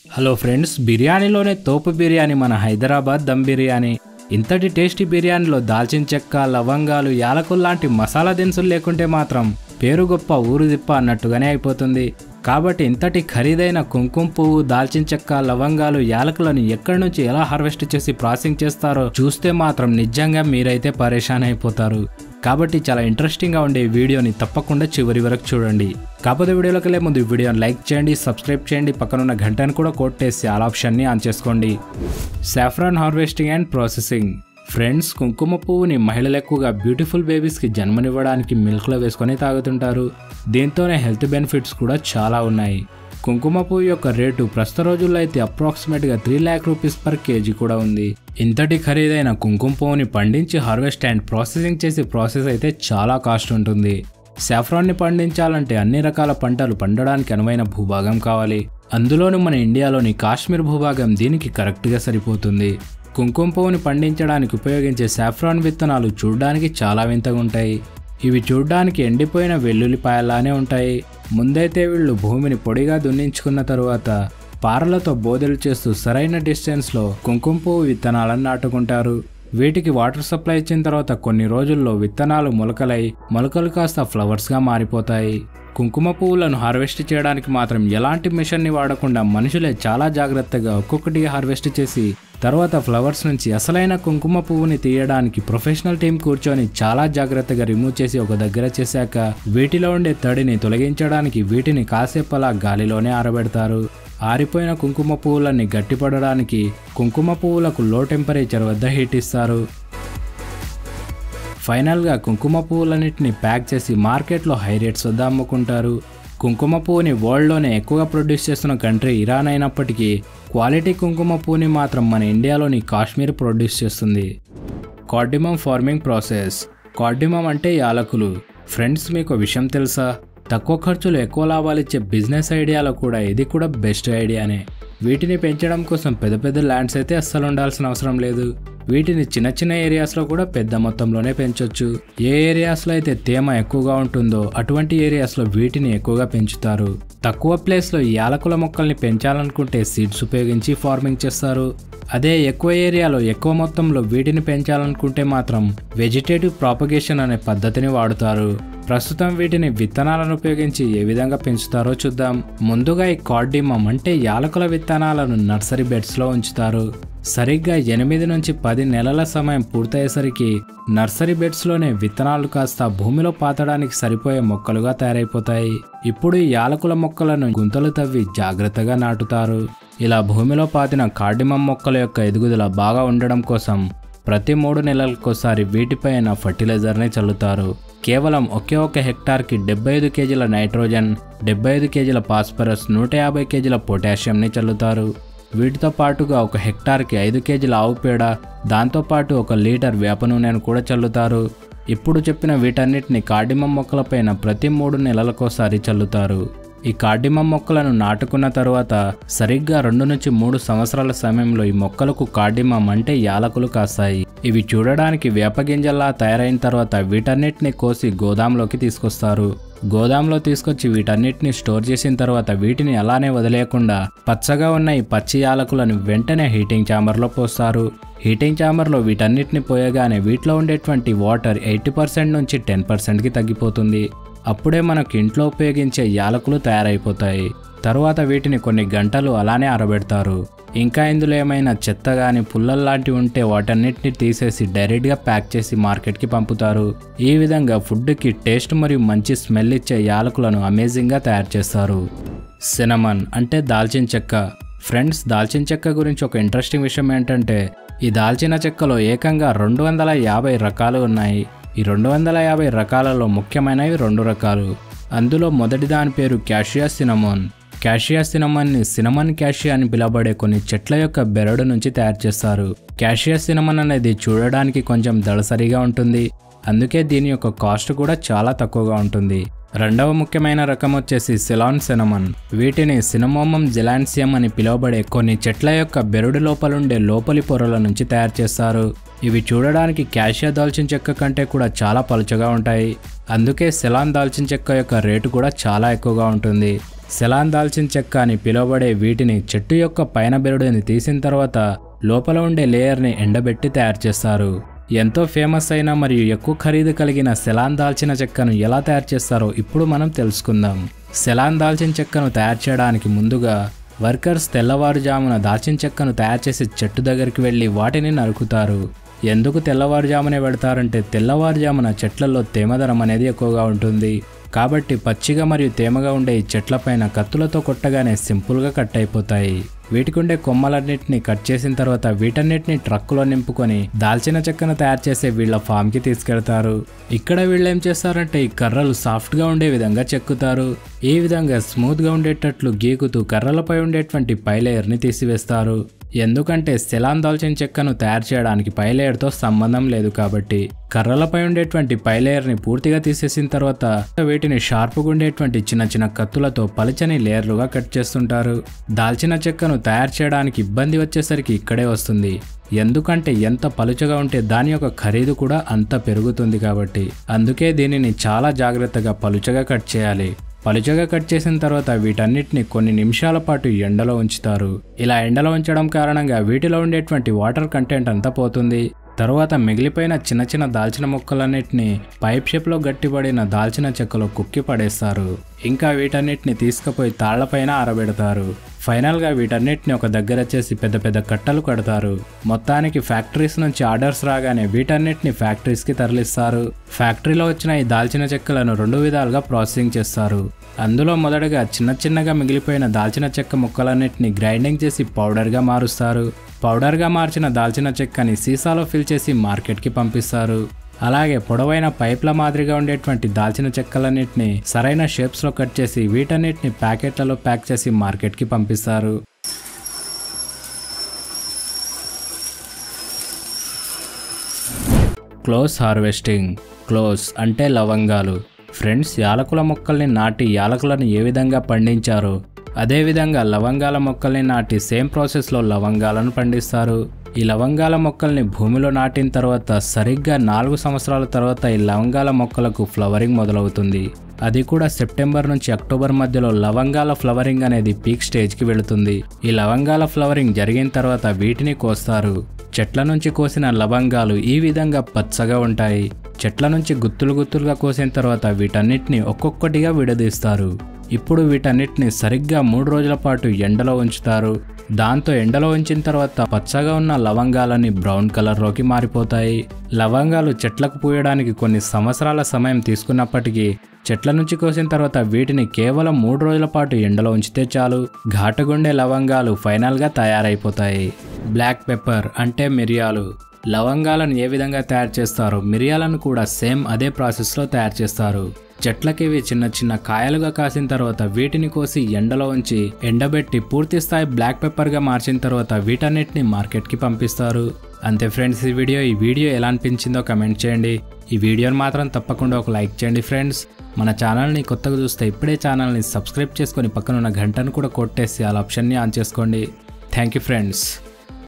hello friends బిర్యానీలోనే తోపు బిర్యానీ మన హైదరాబాద్ దమ్ బిర్యానీ ఇంతటి టేస్టీ బిర్యానీలో దాల్చిన చెక్క లవంగాలు యాలకులు లాంటి మసాలా దినుసులు లేకుంటే మాత్రం పేరు గొప్ప ఊరు దిప్ప అన్నట్టుగానే అయిపోతుంది కాబట్టి ఇంతటి ఖరీదైన కుంకుమ పువ్వు దాల్చిన చెక్క లవంగాలు యాలకులను ఎక్కడి నుంచి ఎలా హార్వెస్ట్ చేసి ప్రాసెసింగ్ చేస్తారో చూస్తే మాత్రం నిజంగా మీరైతే పరేషాన్ అయిపోతారు కాబట్టి చాలా ఇంట్రెస్టింగ్గా ఉండే ఈ వీడియోని తప్పకుండా చివరి వరకు చూడండి కాకపోతే వీడియోలోకి వెళ్ళే ముందు ఈ వీడియోని లైక్ చేయండి సబ్స్క్రైబ్ చేయండి పక్కనున్న గంటను కూడా కొట్టేసి ఆల్ ఆప్షన్ని ఆన్ చేసుకోండి saffron harvesting and processing friends కుంకుమ పువ్వుని మహిళలు ఎక్కువగా బ్యూటిఫుల్ బేబీస్కి జన్మనివ్వడానికి మిల్క్లో వేసుకొని తాగుతుంటారు దీంతోనే హెల్త్ బెనిఫిట్స్ కూడా చాలా ఉన్నాయి కుంకుమ పువ్వు యొక్క రేటు ప్రస్తుత రోజుల్లో అయితే అప్రాక్సిమేట్గా three lakh rupees per kg కూడా ఉంది ఇంతటి ఖరీదైన కుంకుమ పువ్వుని పండించి హార్వెస్ట్ అండ్ ప్రాసెసింగ్ చేసే ప్రాసెస్ అయితే చాలా కాస్ట్ ఉంటుంది సాఫ్రాన్ని పండించాలంటే అన్ని రకాల పంటలు పండడానికి అనువైన భూభాగం కావాలి అందులోనూ మన ఇండియాలోని కాశ్మీర్ భూభాగం దీనికి కరెక్ట్గా సరిపోతుంది కుంకుమ పువ్వుని పండించడానికి ఉపయోగించే సాఫ్రాన్ విత్తనాలు చూడడానికి చాలా వింతగా ఉంటాయి ఇవి చూడ్డానికి ఎండిపోయిన వెల్లుల్లిపాయలానే ఉంటాయి ముందైతే వీళ్ళు భూమిని పొడిగా దున్నించుకున్న తరువాత పారలతో బోదెలు చేస్తూ సరైన డిస్టెన్స్లో కుంకుమ పువ్వు విత్తనాలను నాటుకుంటారు వీటికి వాటర్ సప్లై ఇచ్చిన తర్వాత కొన్ని రోజుల్లో విత్తనాలు మొలకలై మొలకలు కాస్త ఫ్లవర్స్గా మారిపోతాయి కుంకుమ పువ్వులను హార్వెస్ట్ చేయడానికి మాత్రం ఎలాంటి మిషన్ని వాడకుండా మనుషులే చాలా జాగ్రత్తగా ఒక్కొక్కటిగా హార్వెస్ట్ చేసి తర్వాత ఫ్లవర్స్ నుంచి అసలైన కుంకుమ పువ్వుని తీయడానికి ప్రొఫెషనల్ టీం కూర్చొని చాలా జాగ్రత్తగా రిమూవ్ చేసి ఒక దగ్గర చేశాక వీటిలో ఉండే తడిని తొలగించడానికి వీటిని కాసేపు అలా గాలిలోనే ఆరబెడతారు ఆరిపోయిన కుంకుమ పువ్వులన్నీ గట్టిపడడానికి కుంకుమ పువ్వులకు లో టెంపరేచర్ వద్ద హీట్ ఇస్తారు ఫైనల్గా కుంకుమ పువ్వులన్నింటినీ ప్యాక్ చేసి మార్కెట్లో హై రేట్స్ వద్ద అమ్ముకుంటారు కుంకుమ పువ్వుని వరల్డ్లోనే ఎక్కువగా ప్రొడ్యూస్ చేస్తున్న కంట్రీ ఇరాన్ అయినప్పటికీ క్వాలిటీ కుంకుమ పువ్వుని మాత్రం మన ఇండియాలోని కాశ్మీర్ ప్రొడ్యూస్ చేస్తుంది కార్డిమమ్ ఫార్మింగ్ ప్రాసెస్ కార్డిమమ్ అంటే యాలకులు ఫ్రెండ్స్ మీకు విషయం తెలుసా తక్కువ ఖర్చులో ఎక్కువ లాభాలు ఇచ్చే బిజినెస్ ఐడియాలో కూడా ఇది కూడా బెస్ట్ ఐడియానే వీటిని పెంచడం కోసం పెద్ద పెద్ద ల్యాండ్స్ అయితే అస్సలు ఉండాల్సిన అవసరం లేదు వీటిని చిన్న చిన్న ఏరియాస్లో కూడా పెద్ద మొత్తంలోనే పెంచొచ్చు ఏ ఏరియాస్లో అయితే తేమ ఎక్కువగా ఉంటుందో అటువంటి ఏరియాస్లో వీటిని ఎక్కువగా పెంచుతారు తక్కువ ప్లేస్లో ఈ యాలకుల మొక్కల్ని పెంచాలనుకుంటే సీడ్స్ ఉపయోగించి ఫార్మింగ్ చేస్తారు అదే ఎక్కువ ఏరియాలో ఎక్కువ మొత్తంలో వీటిని పెంచాలనుకుంటే మాత్రం వెజిటేటివ్ ప్రాపగేషన్ అనే పద్ధతిని వాడుతారు ప్రస్తుతం వీటిని విత్తనాలను ఉపయోగించి ఏ విధంగా పెంచుతారో చూద్దాం ముందుగా ఈ కార్డిమమ్ అంటే యాలకుల విత్తనాలను నర్సరీ బెడ్స్లో ఉంచుతారు సరిగ్గా ఎనిమిది నుంచి పది నెలల సమయం పూర్తయ్యేసరికి నర్సరీ బెడ్స్లోనే విత్తనాలు కాస్త భూమిలో పాతడానికి సరిపోయే మొక్కలుగా తయారైపోతాయి ఇప్పుడు ఈ యాలకుల మొక్కలను గుంతలు తవ్వి జాగ్రత్తగా నాటుతారు ఇలా భూమిలో పాతిన కార్డిమమ్ మొక్కల యొక్క ఎదుగుదల బాగా ఉండడం కోసం ప్రతి మూడు నెలలకోసారి వీటిపైన ఫర్టిలైజర్ని చల్లుతారు కేవలం ఒకే ఒక హెక్టార్కి డెబ్బై ఐదు కేజీల నైట్రోజన్ డెబ్బై ఐదు కేజీల ఫాస్ఫరస్ నూట యాభై కేజీల పొటాషియంని చల్లుతారు వీటితో పాటుగా ఒక హెక్టార్కి ఐదు కేజీల ఆవు పేడ దాంతోపాటు ఒక లీటర్ వేప నూనెను కూడా చల్లుతారు ఇప్పుడు చెప్పిన వీటన్నిటిని కార్డిమం మొక్కలపైన ప్రతి మూడు నెలలకోసారి చల్లుతారు ఈ కార్డిమం మొక్కలను నాటుకున్న తరువాత సరిగ్గా రెండు నుంచి మూడు సంవత్సరాల సమయంలో ఈ మొక్కలకు కార్డిమం అంటే యాలకులు కాస్తాయి ఇవి చూడడానికి వేపగింజల్లా తయారైన తర్వాత వీటన్నిటిని కోసి గోదాంలోకి తీసుకొస్తారు గోదాంలో తీసుకొచ్చి వీటన్నిటిని స్టోర్ చేసిన తర్వాత వీటిని అలానే వదిలేయకుండా పచ్చగా ఉన్న ఈ పచ్చి యాలకులను వెంటనే హీటింగ్ ఛాంబర్లో పోస్తారు హీటింగ్ ఛాంబర్లో వీటన్నిటిని పోయగానే వీటిలో ఉండేటువంటి వాటర్ ఎయిటీ పర్సెంట్ నుంచి టెన్ పర్సెంట్కి తగ్గిపోతుంది అప్పుడే మనకు ఇంట్లో ఉపయోగించే యాలకులు తయారైపోతాయి తరువాత వీటిని కొన్ని గంటలు అలానే ఆరబెడతారు ఇంకా ఇందులో ఏమైనా చెత్త కానీ పుల్లల్లాంటివి ఉంటే వాటన్నిటిని తీసేసి డైరెక్ట్గా ప్యాక్ చేసి మార్కెట్కి పంపుతారు ఈ విధంగా ఫుడ్కి టేస్ట్ మరియు మంచి స్మెల్ ఇచ్చే యాలకులను అమేజింగ్గా తయారు చేస్తారు సినమన్ అంటే దాల్చిన చెక్క ఫ్రెండ్స్ దాల్చిన చెక్క గురించి ఒక ఇంట్రెస్టింగ్ విషయం ఏంటంటే ఈ దాల్చిన చెక్కలో ఏకంగా రెండు వందల యాభై రకాలు ఉన్నాయి ఈ రెండు వందల యాభై రకాలలో ముఖ్యమైనవి రెండు రకాలు అందులో మొదటి దాని పేరు క్యాషియా సినమోన్ క్యాషియా సినమన్ని సినమన్ క్యాషియా అని పిలవబడే కొన్ని చెట్ల యొక్క బెరడు నుంచి తయారు చేస్తారు క్యాషియా సినమన్ అనేది చూడడానికి కొంచెం దళసరిగా ఉంటుంది అందుకే దీని యొక్క కాస్ట్ కూడా చాలా తక్కువగా ఉంటుంది రెండవ ముఖ్యమైన రకం వచ్చేసి సిలాన్ సినమన్ వీటిని సినమోమం జిలాన్సియం అని పిలువబడే కొన్ని చెట్ల యొక్క బెరడు లోపలుండే లోపలి పొరల నుంచి తయారు చేస్తారు ఇవి చూడడానికి క్యాషియా దాల్చిన చెక్క కంటే కూడా చాలా పలుచగా ఉంటాయి అందుకే సెలాన్ దాల్చిన చెక్క యొక్క రేటు కూడా చాలా ఎక్కువగా ఉంటుంది సెలాన్ దాల్చిన చెక్క అని పిలువబడే వీటిని చెట్టు యొక్క పైన బెరడుని తీసిన తర్వాత లోపల ఉండే లేయర్ని ఎండబెట్టి తయారు చేస్తారు ఎంతో ఫేమస్ అయిన మరియు ఎక్కువ ఖరీదు కలిగిన సెలాన్ దాల్చిన చెక్కను ఎలా తయారు చేస్తారో ఇప్పుడు మనం తెలుసుకుందాం సెలాన్ దాల్చిన చెక్కను తయారు చేయడానికి ముందుగా వర్కర్స్ తెల్లవారుజామున దాల్చిన చెక్కను తయారు చేసే చెట్టు దగ్గరికి వెళ్ళి వాటిని నరుకుతారు ఎందుకు తెల్లవారుజామునే పెడతారంటే తెల్లవారుజామున చెట్లలో తేమదనం అనేది ఎక్కువగా ఉంటుంది కాబట్టి పచ్చిగా మరియు తేమగా ఉండే ఈ చెట్లపైన కత్తులతో కొట్టగానే సింపుల్గా కట్ అయిపోతాయి వీటికి ఉండే కొమ్మలన్నింటినీ కట్ చేసిన తర్వాత వీటన్నిటిని ట్రక్కులో నింపుకొని దాల్చిన చెక్కను తయారు చేసే వీళ్ళ ఫామ్కి తీసుకెళ్తారు ఇక్కడ వీళ్ళు ఏం చేస్తారంటే ఈ కర్రలు సాఫ్ట్గా ఉండే విధంగా చెక్కుతారు ఈ విధంగా స్మూత్గా ఉండేటట్లు గీకుతూ కర్రలపై ఉండేటువంటి పై లేయర్ని తీసివేస్తారు ఎందుకంటే సెలాన్ దాల్చిన చెక్కను తయారు చేయడానికి పై లేయర్తో సంబంధం లేదు కాబట్టి కర్రలపై ఉండేటువంటి పై లేయర్ని పూర్తిగా తీసేసిన తర్వాత వీటిని షార్ప్గా ఉండేటువంటి చిన్న చిన్న కత్తులతో పలుచని లేయర్లుగా కట్ చేస్తుంటారు దాల్చిన చెక్కను తయారు చేయడానికి ఇబ్బంది వచ్చేసరికి ఇక్కడే వస్తుంది ఎందుకంటే ఎంత పలుచగా ఉంటే దాని యొక్క ఖరీదు కూడా అంత పెరుగుతుంది కాబట్టి అందుకే దీనిని చాలా జాగ్రత్తగా పలుచగా కట్ చేయాలి పలుచగా కట్ చేసిన తర్వాత వీటన్నిటిని కొన్ని నిమిషాల పాటు ఎండలో ఉంచుతారు ఇలా ఎండలో ఉంచడం కారణంగా వీటిలో ఉండేటువంటి వాటర్ కంటెంట్ అంతా పోతుంది తరువాత మిగిలిపోయిన చిన్న చిన్న దాల్చిన ముక్కలన్నిటిని పైప్ షేప్లో గట్టిపడిన దాల్చిన చెక్కలో కుక్కి పడేస్తారు ఇంకా వీటన్నిటిని తీసుకుపోయి తాళ్లపైన ఆరబెడతారు ఫైనల్గా వీటన్నిటిని ఒక దగ్గర చేసి పెద్ద పెద్ద కట్టలు కడతారు మొత్తానికి ఫ్యాక్టరీస్ నుంచి ఆర్డర్స్ రాగానే వీటన్నిటిని ఫ్యాక్టరీస్కి తరలిస్తారు ఫ్యాక్టరీలో వచ్చిన ఈ దాల్చిన చెక్కలను రెండు విధాలుగా ప్రాసెసింగ్ చేస్తారు అందులో మొదటగా చిన్న చిన్నగా మిగిలిపోయిన దాల్చిన చెక్క ముక్కలన్నిటిని గ్రైండింగ్ చేసి పౌడర్గా మారుస్తారు పౌడర్గా మార్చిన దాల్చిన చెక్కని సీసాలో ఫిల్ చేసి మార్కెట్కి పంపిస్తారు అలాగే పొడవైన పైప్ల మాదిరిగా ఉండేటువంటి దాల్చిన చెక్కలన్నిటిని సరైన షేప్స్లో కట్ చేసి వీటన్నిటిని ప్యాకెట్లలో ప్యాక్ చేసి మార్కెట్కి పంపిస్తారు క్లోజ్ హార్వెస్టింగ్ క్లోజ్ అంటే లవంగాలు ఫ్రెండ్స్ యాలకుల మొక్కల్ని నాటి యాలకులను ఏ విధంగా పండించారో అదేవిధంగా లవంగాల మొక్కల్ని నాటి సేమ్ ప్రాసెస్లో లవంగాలను పండిస్తారు ఈ లవంగాల మొక్కల్ని భూమిలో నాటిన తర్వాత సరిగ్గా నాలుగు సంవత్సరాల తర్వాత ఈ లవంగాల మొక్కలకు ఫ్లవరింగ్ మొదలవుతుంది అది కూడా సెప్టెంబర్ నుంచి అక్టోబర్ మధ్యలో లవంగాల ఫ్లవరింగ్ అనేది పీక్ స్టేజ్కి వెళుతుంది ఈ లవంగాల ఫ్లవరింగ్ జరిగిన తర్వాత వీటిని కోస్తారు చెట్ల నుంచి కోసిన లవంగాలు ఈ విధంగా పచ్చగా ఉంటాయి చెట్ల నుంచి గుత్తులు గుత్తులుగా కోసిన తర్వాత వీటన్నిటిని ఒక్కొక్కటిగా విడదీస్తారు ఇప్పుడు వీటన్నిటిని సరిగ్గా మూడు రోజుల పాటు ఎండలో ఉంచుతారు దాంతో ఎండలో ఉంచిన తర్వాత పచ్చగా ఉన్న లవంగాలని బ్రౌన్ కలర్లోకి మారిపోతాయి లవంగాలు చెట్లకు పూయడానికి కొన్ని సంవత్సరాల సమయం తీసుకున్నప్పటికీ చెట్ల నుంచి కోసిన తర్వాత వీటిని కేవలం మూడు రోజుల పాటు ఎండలో ఉంచితే చాలు ఘాటుగుండే లవంగాలు ఫైనల్గా తయారైపోతాయి బ్లాక్ పెప్పర్ అంటే మిరియాలు లవంగాలను ఏ విధంగా తయారు చేస్తారో మిరియాలను కూడా సేమ్ అదే ప్రాసెస్లో తయారు చేస్తారు చెట్లకి ఇవి చిన్న చిన్న కాయలుగా కాసిన తర్వాత వీటిని కోసి ఎండలో ఉంచి ఎండబెట్టి పూర్తి స్థాయి బ్లాక్ పెప్పర్గా మార్చిన తర్వాత వీటన్నిటిని మార్కెట్కి పంపిస్తారు అంతే ఫ్రెండ్స్ ఈ వీడియో ఈ వీడియో ఎలా అనిపించిందో కమెంట్ చేయండి ఈ వీడియోని మాత్రం తప్పకుండా ఒక లైక్ చేయండి ఫ్రెండ్స్ మన ఛానల్ని కొత్తగా చూస్తే ఇప్పుడే ఛానల్ని సబ్స్క్రైబ్ చేసుకొని పక్కన ఉన్న గంటను కూడా కొట్టేసి ఆ ఆప్షన్ని ఆన్ చేసుకోండి థ్యాంక్ యూ ఫ్రెండ్స్